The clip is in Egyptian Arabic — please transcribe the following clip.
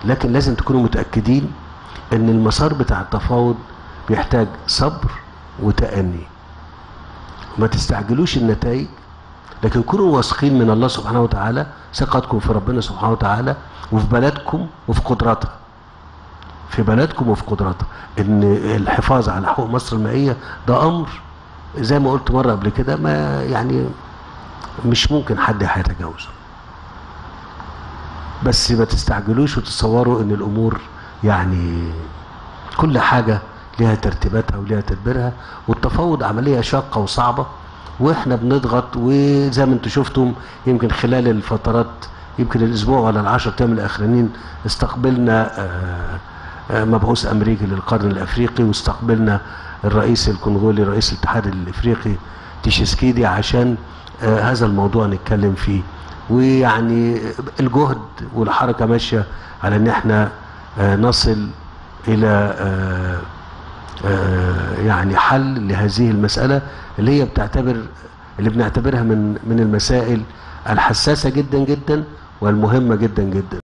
لكن لازم تكونوا متاكدين ان المسار بتاع التفاوض بيحتاج صبر وتأني ما تستعجلوش النتائج لكن كونوا واثقين من الله سبحانه وتعالى ثقتكم في ربنا سبحانه وتعالى وفي بلدكم وفي قدراتها في بلدكم وفي قدراتها ان الحفاظ على حقوق مصر المائيه ده امر زي ما قلت مره قبل كده ما يعني مش ممكن حد هيتجاوزه بس ما تستعجلوش وتتصوروا ان الامور يعني كل حاجه ليها ترتيباتها وليها تدبيرها والتفاوض عمليه شاقه وصعبه واحنا بنضغط وزي ما انتم شفتم يمكن خلال الفترات يمكن الاسبوع ولا العشر ايام الاخرانيين استقبلنا آه، آه، مبعوث امريكي للقرن الافريقي واستقبلنا الرئيس الكونغولي رئيس الاتحاد الافريقي تشيسكيدي عشان آه، هذا الموضوع نتكلم فيه ويعني الجهد والحركه ماشيه على ان احنا آه، نصل الى آه، آه، يعني حل لهذه المساله اللي هي بتعتبر اللي بنعتبرها من من المسائل الحساسه جدا جدا والمهمه جدا جدا